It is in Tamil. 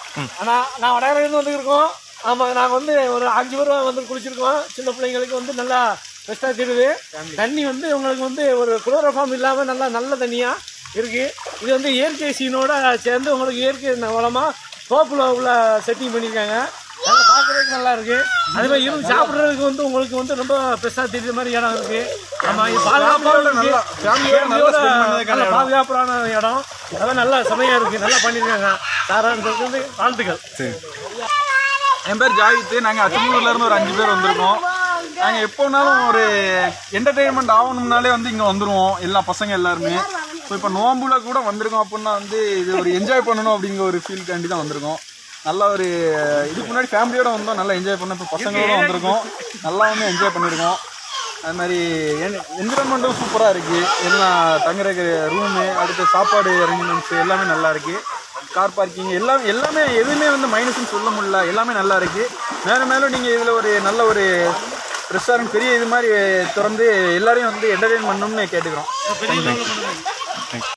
ஆனால் நான் வடகரையிலேருந்து வந்துருக்கோம் ஆமாம் நாங்கள் வந்து ஒரு அஞ்சு பேர் வந்து குளிச்சிருக்கோம் சின்ன பிள்ளைங்களுக்கு வந்து நல்லா பெஸ்ட்டாக தெரியுது தண்ணி வந்து உங்களுக்கு வந்து ஒரு குளோரோஃபார்ம் இல்லாமல் நல்லா நல்ல தண்ணியாக இருக்குது இது வந்து இயற்கை சீனோட சேர்ந்து உங்களுக்கு இயற்கை வளமாக தோப்பில் உள்ள செட்டிங் பண்ணியிருக்காங்க நல்லா பார்க்குறதுக்கு நல்லா இருக்கு அதே மாதிரி இருந்து சாப்பிட்றதுக்கு வந்து உங்களுக்கு வந்து ரொம்ப பெருசாக தெரியுற மாதிரி இடம் இருக்கு ஆமா இது பாதுகாப்பான நல்லா ஃபேமிலியோட நல்லா ஸ்பெண்ட் பண்ணதுக்கான நல்ல இடம் பாதுகாப்பான இடம் அதான் நல்லா செமையா இருக்கு நல்லா பண்ணியிருக்காங்க தாராளத்துக்கு வந்து வாழ்த்துக்கள் சரி என் பேர் ஜாவித்து நாங்கள் அச்சம்பூர்ல இருந்து ஒரு அஞ்சு பேர் வந்திருக்கோம் நாங்கள் எப்போனாலும் ஒரு என்டர்டெயின்மெண்ட் ஆகணும்னாலே வந்து இங்கே வந்துருவோம் எல்லா பசங்க எல்லாருமே ஸோ இப்போ நோம்புல கூட வந்திருக்கோம் அப்படின்னா வந்து இது ஒரு என்ஜாய் பண்ணணும் அப்படிங்கிற ஒரு ஃபீல்காண்டி தான் வந்திருக்கோம் நல்ல ஒரு இதுக்கு முன்னாடி ஃபேமிலியோட வந்தோம் நல்லா என்ஜாய் பண்ணோம் இப்போ பசங்களோட வந்திருக்கோம் நல்லா வந்து என்ஜாய் பண்ணியிருக்கோம் அது மாதிரி என்விரான்மெண்ட்டும் சூப்பராக இருக்குது எல்லாம் தங்குறதுக்கு ரூமு அடுத்து சாப்பாடு அரேஞ்ச்மெண்ட்ஸ் எல்லாமே நல்லா இருக்குது கார் பார்க்கிங் எல்லாம் எல்லாமே எதுவுமே வந்து மைனஸ்னு சொல்ல முடியல எல்லாமே நல்லா இருக்குது மேலும் மேலும் நீங்கள் இதில் ஒரு நல்ல ஒரு ரெஸ்டாரண்ட் பெரிய இது மாதிரி திறந்து எல்லாரையும் வந்து என்டர்டெயின் பண்ணணும்னு கேட்டுக்கிறோம் பெரிய level ல பண்ணுங்க.